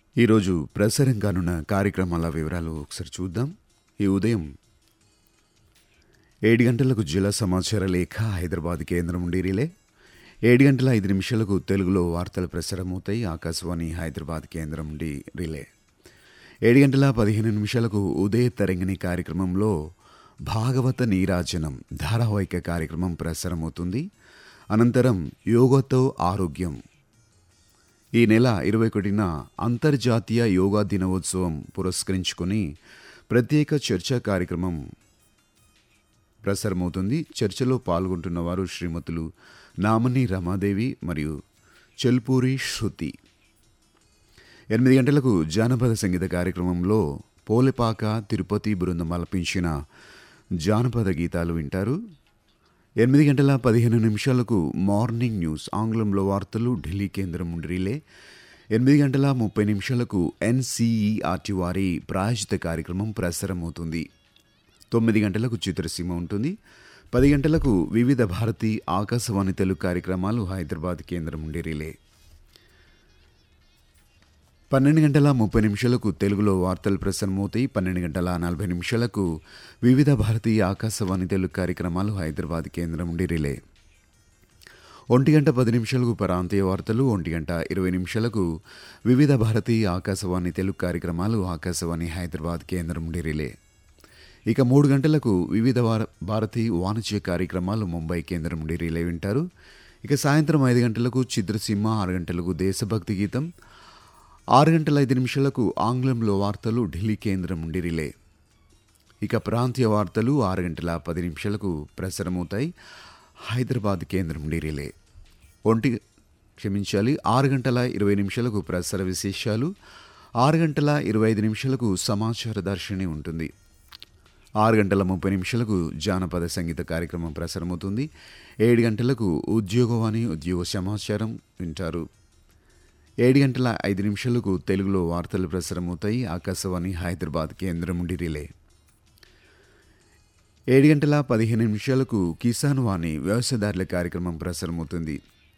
ఈరోజు ప్రసారం కానున్న కార్యక్రమాల వివరాలు ఒకసారి చూద్దాం ఈ ఉదయం ఏడు గంటలకు జిల్లా సమాచార లేఖ హైదరాబాద్ కేంద్రం నుండి రిలే ఏడు గంటల ఐదు నిమిషాలకు తెలుగులో వార్తలు ప్రసారమవుతాయి ఆకాశవాణి హైదరాబాద్ కేంద్రం నుండి రిలే ఏడు గంటల పదిహేను నిమిషాలకు ఉదయ తరంగిణి కార్యక్రమంలో భాగవత నీరాజనం ధారావాహిక కార్యక్రమం ప్రసారమవుతుంది అనంతరం యోగతో ఆరోగ్యం ఈ నెల ఇరవై ఒకటిన అంతర్జాతీయ యోగా దినోత్సవం పురస్కరించుకొని ప్రత్యేక చర్చా కార్యక్రమం ప్రసారమవుతుంది చర్చలో పాల్గొంటున్న వారు శ్రీమతులు నామని రమాదేవి మరియు చెల్పూరి శృతి ఎనిమిది గంటలకు జానపద సంగీత కార్యక్రమంలో పోలెపాక తిరుపతి బృందం ఆలపించిన జానపద గీతాలు వింటారు ఎనిమిది గంటల పదిహేను నిమిషాలకు మార్నింగ్ న్యూస్ ఆంగ్లంలో వార్తలు ఢిల్లీ కేంద్రం నుండి రిలే ఎనిమిది గంటల ముప్పై నిమిషాలకు ఎన్సీఈఆర్టీ వారి ప్రాయోజిత కార్యక్రమం ప్రసారమవుతుంది తొమ్మిది గంటలకు చిత్రసీమ ఉంటుంది పది గంటలకు వివిధ భారతి ఆకాశవాణి తెలుగు కార్యక్రమాలు హైదరాబాద్ కేంద్రం నుండి రిలే పన్నెండు గంటల ముప్పై నిమిషాలకు తెలుగులో వార్తలు ప్రసారమవుతాయి పన్నెండు గంటల నలభై నిమిషాలకు వివిధ భారతీయ ఆకాశవాణి తెలుగు కార్యక్రమాలు హైదరాబాద్ కేంద్రం నుండి రిలే ఒంటి గంట పది నిమిషాలకు ప్రాంతీయ వార్తలు ఒంటి గంట ఇరవై నిమిషాలకు వివిధ భారతీయ ఆకాశవాణి తెలుగు కార్యక్రమాలు ఆకాశవాణి హైదరాబాద్ కేంద్రం నుండి రిలే ఇక మూడు గంటలకు వివిధ వార భారతీ వాణిజ్య కార్యక్రమాలు ముంబై కేంద్రం నుండి రిలే వింటారు ఇక సాయంత్రం ఐదు గంటలకు చిత్రసీమ ఆరు గంటలకు దేశభక్తి గీతం ఆరు గంటల ఐదు నిమిషాలకు ఆంగ్లంలో వార్తలు ఢిల్లీ కేంద్రం నుండి రిలే ఇక ప్రాంతీయ వార్తలు ఆరు గంటల పది నిమిషాలకు ప్రసారమవుతాయి హైదరాబాద్ కేంద్రం నుండి రిలే ఒంటి క్షమించాలి ఆరు గంటల ఇరవై నిమిషాలకు ప్రసార విశేషాలు ఆరు గంటల ఇరవై ఐదు నిమిషాలకు సమాచార దర్శిని ఉంటుంది ఆరు గంటల ముప్పై నిమిషాలకు జానపద సంగీత కార్యక్రమం ప్రసారమవుతుంది ఏడు గంటలకు ఉద్యోగవాణి ఉద్యోగ సమాచారం వింటారు ఏడు గంటల ఐదు నిమిషాలకు తెలుగులో వార్తలు ప్రసారమవుతాయి ఆకాశవాణి హైదరాబాద్ కేంద్రం నుండి రిలే ఏడు గంటల పదిహేను నిమిషాలకు కిసాన్ వాణి వ్యవసాయదారుల కార్యక్రమం ప్రసారమవుతుంది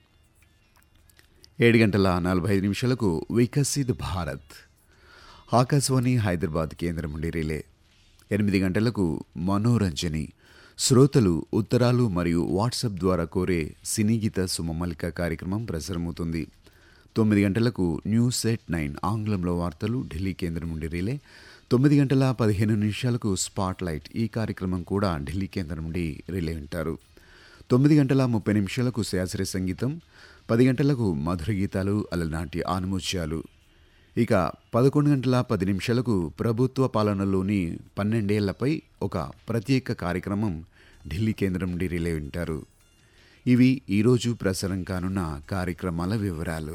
ఏడు గంటల నలభై ఐదు నిమిషాలకు వికసిత్ భారత్ ఆకాశవాణి హైదరాబాద్ కేంద్రం నుండి రిలే ఎనిమిది గంటలకు మనోరంజని శ్రోతలు ఉత్తరాలు మరియు వాట్సాప్ ద్వారా కోరే సినీ గీత సుమమలిక కార్యక్రమం ప్రసారమవుతుంది తొమ్మిది గంటలకు న్యూస్ సెట్ నైన్ ఆంగ్లంలో వార్తలు ఢిల్లీ కేంద్రం నుండి రిలే తొమ్మిది గంటల పదిహేను నిమిషాలకు స్పాట్ లైట్ ఈ కార్యక్రమం కూడా ఢిల్లీ కేంద్రం నుండి రిలే వింటారు తొమ్మిది గంటల ముప్పై నిమిషాలకు శాస్త్రీయ సంగీతం పది గంటలకు మధుర గీతాలు అలనాటి ఆనుమోత్యాలు ఇక పదకొండు గంటల పది నిమిషాలకు ప్రభుత్వ పాలనలోని పన్నెండేళ్లపై ఒక ప్రత్యేక కార్యక్రమం ఢిల్లీ కేంద్రం నుండి రిలే వింటారు ఇవి ఈరోజు ప్రసారం కానున్న కార్యక్రమాల వివరాలు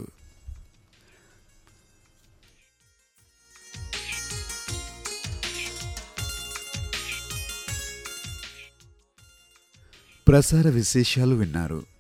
ప్రసార విశేషాలు విన్నారు